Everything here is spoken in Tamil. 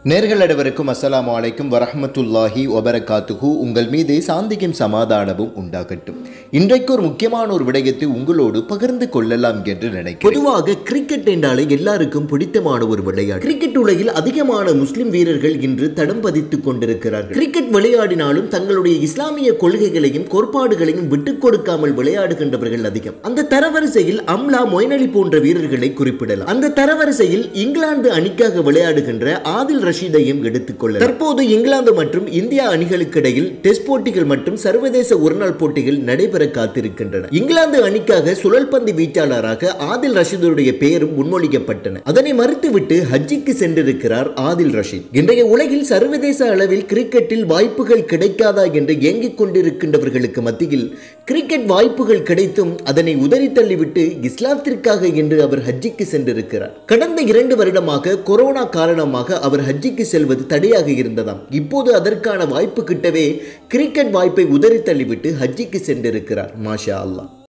நேர்கள் அனைவருக்கும் அஸ்ஸலாமு அலைக்கும் வரஹ்மத்துல்லாஹி வபரகாத்துஹு உங்கள் மீது சாந்திக்கும் சமாதானமும் உண்டாகட்டும் இன்றைக்கு ஒரு முக்கியமான ஒரு விடயத்தை உங்களோடு பகிர்ந்து கொள்ளலாம் என்று நினைக்கிறேன் பொதுவாக கிரிக்கெட் என்றாலே எல்லாருக்கும் பிடித்தமான ஒரு விளையாட்டு கிரிக்கெட் உலகில் அதிகமான முஸ்லிம் வீரர்கள் இன்று தடம் பதித்துக் கொண்டிருக்கிறார்கள் கிரிக்கெட் விளையாடினாலும் தங்களுடைய இஸ்லாமிய கொள்கைகளையும் கோட்பாடுகளையும் விட்டுக் கொடுக்காமல் விளையாடுகின்றவர்கள் அதிகம் அந்த தரவரிசையில் அம்லா மொய்னலி போன்ற வீரர்களை குறிப்பிடலாம் அந்த தரவரிசையில் இங்கிலாந்து அணிக்காக விளையாடுகின்ற ஆதில் ரஷீதையும் எடுத்துக்கொள்ள தற்போது இங்கிலாந்து மற்றும் இந்தியா அணிகளுக்கு இடையில் டெஸ்ட் போட்டிகள் மற்றும் சர்வதேச ஒருநாள் போட்டிகள் நடைபெற காத்திருக்கின்றன இங்கிலாந்து அணிக்காக சுழல் பந்து வீச்சாளராக ஆதில் ரஷீதுடைய பெயரும் முன்மொழிக்கப்பட்டன அதனை மறுத்துவிட்டு ஹஜ்ஜிக்கு சென்றிருக்கிறார் ஆதில் ரஷீத் இன்றைய உலகில் சர்வதேச அளவில் கிரிக்கெட்டில் வாய்ப்புகள் கிடைக்காதா என்று ஏங்கிக் கொண்டிருக்கின்றவர்களுக்கு மத்தியில் கிரிக்கெட் வாய்ப்புகள் கிடைத்தும் அதனை உதறி தள்ளிவிட்டு இஸ்லாத்திற்காக என்று அவர் ஹஜ்ஜிக்கு சென்றிருக்கிறார் கடந்த இரண்டு வருடமாக கொரோனா காரணமாக அவர் ஹஜ்ஜிக்கு செல்வது தடையாக இருந்ததாம் இப்போது அதற்கான வாய்ப்பு கிட்டவே கிரிக்கெட் வாய்ப்பை உதறி தள்ளிவிட்டு ஹஜ்ஜிக்கு சென்றிருக்கிறார் மாஷா அல்லாஹ்